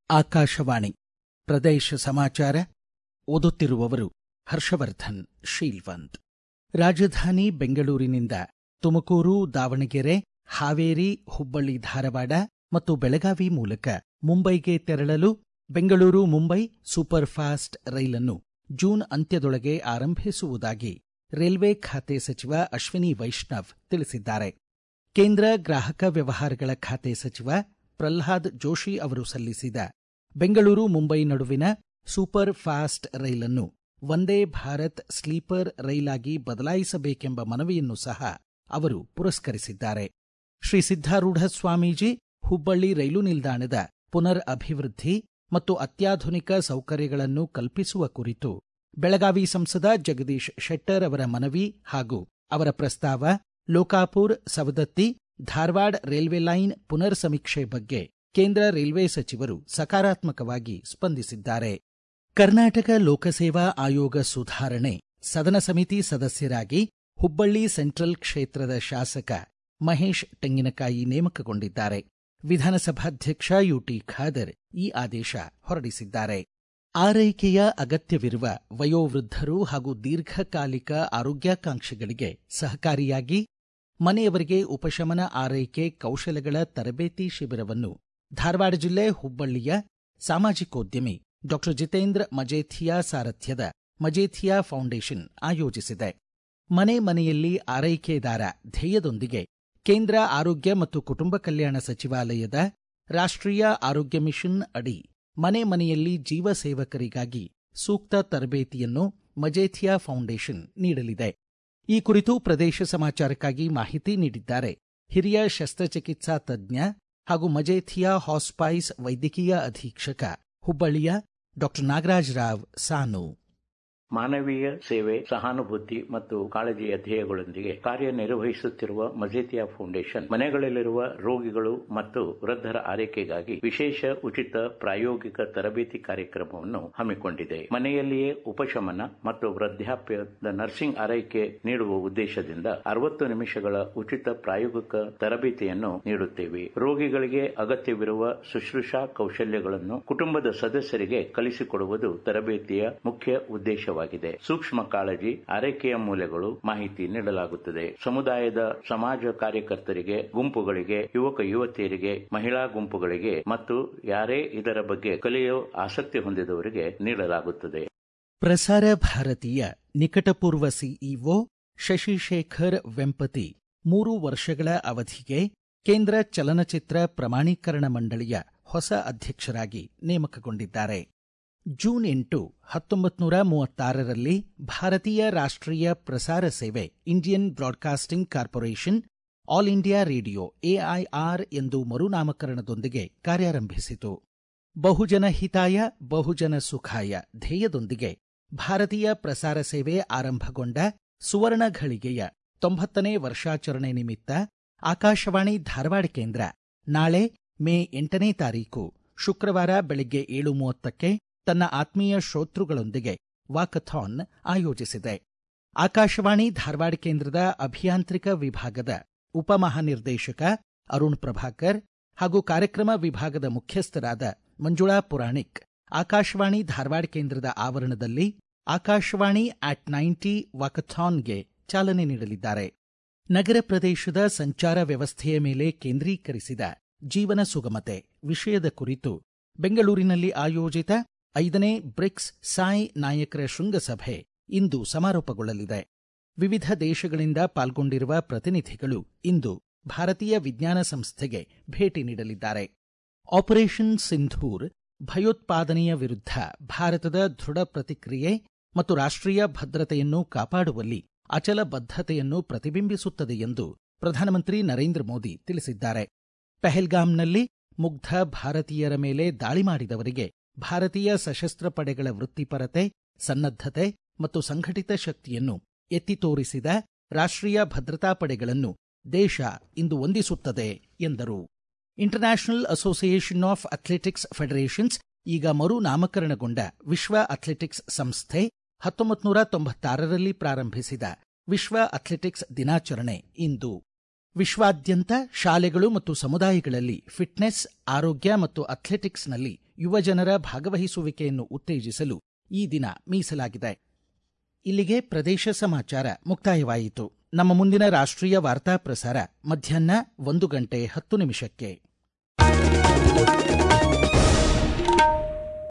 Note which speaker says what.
Speaker 1: ಆಕಾಶವಾಣಿ ಪ್ರದೇಶ ಸಮಾಚಾರ ಓದುತ್ತಿರುವವರು ಹರ್ಷವರ್ಧನ್ ಶೀಲ್ವಂತ್ ರಾಜಧಾನಿ ಬೆಂಗಳೂರಿನಿಂದ ತುಮಕೂರು ದಾವಣಗೆರೆ ಹಾವೇರಿ ಹುಬ್ಬಳ್ಳಿ ಧಾರವಾಡ ಮತ್ತು ಬೆಳಗಾವಿ ಮೂಲಕ ಮುಂಬೈಗೆ ತೆರಳಲು ಬೆಂಗಳೂರು ಮುಂಬೈ ಸೂಪರ್ ಫಾಸ್ಟ್ ರೈಲನ್ನು ಜೂನ್ ಅಂತ್ಯದೊಳಗೆ ಆರಂಭಿಸುವುದಾಗಿ ರೈಲ್ವೆ ಖಾತೆ ಸಚಿವ ಅಶ್ವಿನಿ ವೈಷ್ಣವ್ ತಿಳಿಸಿದ್ದಾರೆ ಕೇಂದ್ರ ಗ್ರಾಹಕ ವ್ಯವಹಾರಗಳ ಖಾತೆ ಸಚಿವ ಪ್ರಲ್ಹಾದ್ ಜೋಶಿ ಅವರು ಸಲ್ಲಿಸಿದ ಬೆಂಗಳೂರು ಮುಂಬೈ ನಡುವಿನ ಸೂಪರ್ ಫಾಸ್ಟ್ ರೈಲನ್ನು ವಂದೇ ಭಾರತ್ ಸ್ಲೀಪರ್ ರೈಲಾಗಿ ಬದಲಾಯಿಸಬೇಕೆಂಬ ಮನವಿಯನ್ನು ಸಹ ಅವರು ಪುರಸ್ಕರಿಸಿದ್ದಾರೆ ಶ್ರೀ ಸಿದ್ದಾರೂಢ ಸ್ವಾಮೀಜಿ ಹುಬ್ಬಳ್ಳಿ ರೈಲು ನಿಲ್ದಾಣದ ಪುನರ್ ಅಭಿವೃದ್ಧಿ ಮತ್ತು ಅತ್ಯಾಧುನಿಕ ಸೌಕರ್ಯಗಳನ್ನು ಕಲ್ಪಿಸುವ ಕುರಿತು ಬೆಳಗಾವಿ ಸಂಸದ ಜಗದೀಶ್ ಶೆಟ್ಟರ್ ಅವರ ಮನವಿ ಹಾಗೂ ಅವರ ಪ್ರಸ್ತಾವ ಲೋಕಾಪುರ್ ಸವದತ್ತಿ ಧಾರವಾಡ ರೈಲ್ವೆ ಲೈನ್ ಪುನರ್ ಸಮೀಕ್ಷೆ ಬಗ್ಗೆ ಕೇಂದ್ರ ರೈಲ್ವೆ ಸಚಿವರು ಸಕಾರಾತ್ಮಕವಾಗಿ ಸ್ಪಂದಿಸಿದ್ದಾರೆ ಕರ್ನಾಟಕ ಲೋಕಸೇವಾ ಆಯೋಗ ಸುಧಾರಣೆ ಸದನ ಸಮಿತಿ ಸದಸ್ಯರಾಗಿ ಹುಬ್ಬಳ್ಳಿ ಸೆಂಟ್ರಲ್ ಕ್ಷೇತ್ರದ ಶಾಸಕ ಮಹೇಶ್ ತೆಂಗಿನಕಾಯಿ ನೇಮಕಗೊಂಡಿದ್ದಾರೆ ವಿಧಾನಸಭಾಧ್ಯಕ್ಷ ಯುಟಿ ಖಾದರ್ ಈ ಆದೇಶ ಹೊರಡಿಸಿದ್ದಾರೆ ಆರೈಕೆಯ ಅಗತ್ಯವಿರುವ ವಯೋವೃದ್ಧರು ಹಾಗೂ ದೀರ್ಘಕಾಲಿಕ ಆರೋಗ್ಯಾಕಾಂಕ್ಷಿಗಳಿಗೆ ಸಹಕಾರಿಯಾಗಿ ಮನೆಯವರಿಗೆ ಉಪಶಮನ ಆರೈಕೆ ಕೌಶಲಗಳ ತರಬೇತಿ ಶಿಬಿರವನ್ನು ಧಾರವಾಡ ಜಿಲ್ಲೆ ಹುಬ್ಬಳ್ಳಿಯ ಸಾಮಾಜಿಕೋದ್ಯಮಿ ಡಾಕ್ಟರ್ ಜಿತೇಂದ್ರ ಮಜೇಥಿಯಾ ಸಾರಥ್ಯದ ಮಜೇಥಿಯಾ ಫೌಂಡೇಶನ್ ಆಯೋಜಿಸಿದೆ ಮನೆ ಮನೆಯಲ್ಲಿ ಆರೈಕೆದಾರ ಧ್ಯೇಯದೊಂದಿಗೆ ಕೇಂದ್ರ ಆರೋಗ್ಯ ಮತ್ತು ಕುಟುಂಬ ಕಲ್ಯಾಣ ಸಚಿವಾಲಯದ ರಾಷ್ಟ್ರೀಯ ಆರೋಗ್ಯ ಮಿಷನ್ ಅಡಿ ಮನೆ ಮನೆಯಲ್ಲಿ ಜೀವ ಸೇವಕರಿಗಾಗಿ ಸೂಕ್ತ ತರಬೇತಿಯನ್ನು ಮಜೇಥಿಯಾ ಫೌಂಡೇಶನ್ ನೀಡಲಿದೆ ಈ ಕುರಿತು ಪ್ರದೇಶ ಸಮಾಚಾರಕ್ಕಾಗಿ ಮಾಹಿತಿ ನೀಡಿದ್ದಾರೆ ಹಿರಿಯ ಶಸ್ತ್ರಚಿಕಿತ್ಸಾ ತಜ್ಞ ಹಾಗೂ ಮಜೇಥಿಯಾ ಹಾಸ್ಪೈಸ್ ವೈದ್ಯಕೀಯ ಅಧೀಕ್ಷಕ ಹುಬ್ಬಳ್ಳಿಯ ಡಾಕ್ಟರ್ ನಾಗರಾಜ್ ರಾವ್ ಸಾನು
Speaker 2: ಮಾನವೀಯ ಸೇವೆ ಸಹಾನುಭೂತಿ ಮತ್ತು ಕಾಳಜಿಯ ಧ್ಯೇಯಗಳೊಂದಿಗೆ ಕಾರ್ಯನಿರ್ವಹಿಸುತ್ತಿರುವ ಮಜೇತಿಯಾ ಫೌಂಡೇಶನ್ ಮನೆಗಳಲ್ಲಿರುವ ರೋಗಿಗಳು ಮತ್ತು ವೃದ್ಧರ ಆರೈಕೆಗಾಗಿ ವಿಶೇಷ ಉಚಿತ ಪ್ರಾಯೋಗಿಕ ತರಬೇತಿ ಕಾರ್ಯಕ್ರಮವನ್ನು ಹಮ್ಮಿಕೊಂಡಿದೆ ಮನೆಯಲ್ಲಿಯೇ ಉಪಶಮನ ಮತ್ತು ವೃದ್ಧಾಪ್ಯದ ನರ್ಸಿಂಗ್ ಆರೈಕೆ ನೀಡುವ ಉದ್ದೇಶದಿಂದ ಅರವತ್ತು ನಿಮಿಷಗಳ ಉಚಿತ ಪ್ರಾಯೋಗಿಕ ತರಬೇತಿಯನ್ನು ನೀಡುತ್ತೇವೆ ರೋಗಿಗಳಿಗೆ ಅಗತ್ಯವಿರುವ ಶುಶ್ರೂಷಾ ಕೌಶಲ್ಯಗಳನ್ನು ಕುಟುಂಬದ ಸದಸ್ಯರಿಗೆ ಕಲಿಸಿಕೊಡುವುದು ತರಬೇತಿಯ ಮುಖ್ಯ ಉದ್ದೇಶ ಸೂಕ್ಷ್ಮ ಕಾಳಜಿ ಆರೈಕೆಯ ಮೂಲೆಗಳು ಮಾಹಿತಿ ನೀಡಲಾಗುತ್ತದೆ ಸಮುದಾಯದ ಸಮಾಜ ಕಾರ್ಯಕರ್ತರಿಗೆ ಗುಂಪುಗಳಿಗೆ ಯುವಕ ಯುವತಿಯರಿಗೆ ಮಹಿಳಾ ಗುಂಪುಗಳಿಗೆ ಮತ್ತು ಯಾರೇ ಇದರ ಬಗ್ಗೆ ಕಲಿಯೋ ಆಸಕ್ತಿ ಹೊಂದಿದವರಿಗೆ ನೀಡಲಾಗುತ್ತದೆ
Speaker 1: ಪ್ರಸಾರ ಭಾರತೀಯ ನಿಕಟಪೂರ್ವ ಸಿಇಒ ಶಶಿಶೇಖರ್ ವೆಂಪತಿ ಮೂರು ವರ್ಷಗಳ ಅವಧಿಗೆ ಕೇಂದ್ರ ಚಲನಚಿತ್ರ ಪ್ರಮಾಣೀಕರಣ ಮಂಡಳಿಯ ಹೊಸ ಅಧ್ಯಕ್ಷರಾಗಿ ನೇಮಕಗೊಂಡಿದ್ದಾರೆ ಜೂನ್ ಎಂಟು ಹತ್ತೊಂಬತ್ತು ನೂರ ಮೂವತ್ತಾರರಲ್ಲಿ ಭಾರತೀಯ ರಾಷ್ಟ್ರೀಯ ಪ್ರಸಾರ ಸೇವೆ Indian broadcasting corporation All India radio AIR ಎಂದು ಮರುನಾಮಕರಣದೊಂದಿಗೆ ಕಾರ್ಯಾರಂಭಿಸಿತು ಬಹುಜನ ಹಿತಾಯ ಬಹುಜನ ಸುಖಾಯ ಧ್ಯೇಯದೊಂದಿಗೆ ಭಾರತೀಯ ಪ್ರಸಾರ ಸೇವೆ ಆರಂಭಗೊಂಡ ಸುವರ್ಣ ಘಳಿಗೆಯ ತೊಂಬತ್ತನೇ ವರ್ಷಾಚರಣೆ ನಿಮಿತ್ತ ಆಕಾಶವಾಣಿ ಧಾರವಾಡ ಕೇಂದ್ರ ನಾಳೆ ಮೇ ಎಂಟನೇ ತಾರೀಕು ಶುಕ್ರವಾರ ಬೆಳಗ್ಗೆ ಏಳು ಮೂವತ್ತಕ್ಕೆ ತನ್ನ ಆತ್ಮೀಯ ಶ್ರೋತೃಗಳೊಂದಿಗೆ ವಾಕಥಾನ್ ಆಯೋಜಿಸಿದೆ ಆಕಾಶವಾಣಿ ಧಾರವಾಡ ಕೇಂದ್ರದ ಅಭಿಯಾಂತ್ರಿಕ ವಿಭಾಗದ ಉಪಮಹಾನಿರ್ದೇಶಕ ಅರುಣ್ ಪ್ರಭಾಕರ್ ಹಾಗೂ ಕಾರ್ಯಕ್ರಮ ವಿಭಾಗದ ಮುಖ್ಯಸ್ಥರಾದ ಮಂಜುಳಾ ಪುರಾಣಿಕ್ ಆಕಾಶವಾಣಿ ಧಾರವಾಡ ಕೇಂದ್ರದ ಆವರಣದಲ್ಲಿ ಆಕಾಶವಾಣಿ ಆಟ್ ನೈಂಟಿ ವಾಕಥಾನ್ಗೆ ಚಾಲನೆ ನೀಡಲಿದ್ದಾರೆ ನಗರ ಪ್ರದೇಶದ ಸಂಚಾರ ವ್ಯವಸ್ಥೆಯ ಮೇಲೆ ಕೇಂದ್ರೀಕರಿಸಿದ ಜೀವನ ಸುಗಮತೆ ವಿಷಯದ ಕುರಿತು ಬೆಂಗಳೂರಿನಲ್ಲಿ ಆಯೋಜಿತ ಐದನೇ ಬ್ರಿಕ್ಸ್ ಸಾಯ್ ನಾಯಕರ ಶೃಂಗಸಭೆ ಇಂದು ಸಮಾರೋಪಗೊಳ್ಳಲಿದೆ ವಿವಿಧ ದೇಶಗಳಿಂದ ಪಾಲ್ಗೊಂಡಿರುವ ಪ್ರತಿನಿಧಿಗಳು ಇಂದು ಭಾರತೀಯ ವಿಜ್ಞಾನ ಸಂಸ್ಥೆಗೆ ಭೇಟಿ ನೀಡಲಿದ್ದಾರೆ ಆಪರೇಷನ್ ಸಿಂಧೂರ್ ಭಯೋತ್ಪಾದನೆಯ ವಿರುದ್ಧ ಭಾರತದ ದೃಢ ಪ್ರತಿಕ್ರಿಯೆ ಮತ್ತು ರಾಷ್ಟ್ರೀಯ ಭದ್ರತೆಯನ್ನು ಕಾಪಾಡುವಲ್ಲಿ ಅಚಲ ಬದ್ಧತೆಯನ್ನು ಪ್ರತಿಬಿಂಬಿಸುತ್ತದೆ ಎಂದು ಪ್ರಧಾನಮಂತ್ರಿ ನರೇಂದ್ರ ಮೋದಿ ತಿಳಿಸಿದ್ದಾರೆ ಪೆಹಲ್ಗಾಂನಲ್ಲಿ ಮುಗ್ಧ ಭಾರತೀಯರ ಮೇಲೆ ದಾಳಿ ಮಾಡಿದವರಿಗೆ ಭಾರತೀಯ ಸಶಸ್ತ್ರ ಪಡೆಗಳ ವೃತ್ತಿಪರತೆ ಸನ್ನದ್ಧತೆ ಮತ್ತು ಸಂಘಟಿತ ಶಕ್ತಿಯನ್ನು ಎತ್ತಿ ತೋರಿಸಿದ ರಾಷ್ಟ್ರೀಯ ಭದ್ರತಾ ಪಡೆಗಳನ್ನು ದೇಶ ಇಂದು ವಂದಿಸುತ್ತದೆ ಎಂದರು international association of athletics federations ಈಗ ಮರು ನಾಮಕರಣಗೊಂಡ ವಿಶ್ವ ಅಥ್ಲೆಟಿಕ್ಸ್ ಸಂಸ್ಥೆ ಹತ್ತೊಂಬತ್ತು ನೂರ ತೊಂಬತ್ತಾರರಲ್ಲಿ ಪ್ರಾರಂಭಿಸಿದ ವಿಶ್ವ ಅಥ್ಲೆಟಿಕ್ಸ್ ದಿನಾಚರಣೆ ಇಂದು ವಿಶ್ವಾದ್ಯಂತ ಶಾಲೆಗಳು ಮತ್ತು ಸಮುದಾಯಗಳಲ್ಲಿ ಫಿಟ್ನೆಸ್ ಆರೋಗ್ಯ ಮತ್ತು ಅಥ್ಲೆಟಿಕ್ಸ್ನಲ್ಲಿ ಯುವಜನರ ಭಾಗವಹಿಸುವಿಕೆಯನ್ನು ಉತ್ತೇಜಿಸಲು ಈ ದಿನ ಮೀಸಲಾಗಿದೆ ಇಲ್ಲಿಗೆ ಪ್ರದೇಶ ಸಮಾಚಾರ ಮುಕ್ತಾಯವಾಯಿತು ನಮ್ಮ ಮುಂದಿನ ರಾಷ್ಟ್ರೀಯ ವಾರ್ತಾ ಪ್ರಸಾರ ಮಧ್ಯಾಹ್ನ ಒಂದು ಗಂಟೆ ಹತ್ತು ನಿಮಿಷಕ್ಕೆ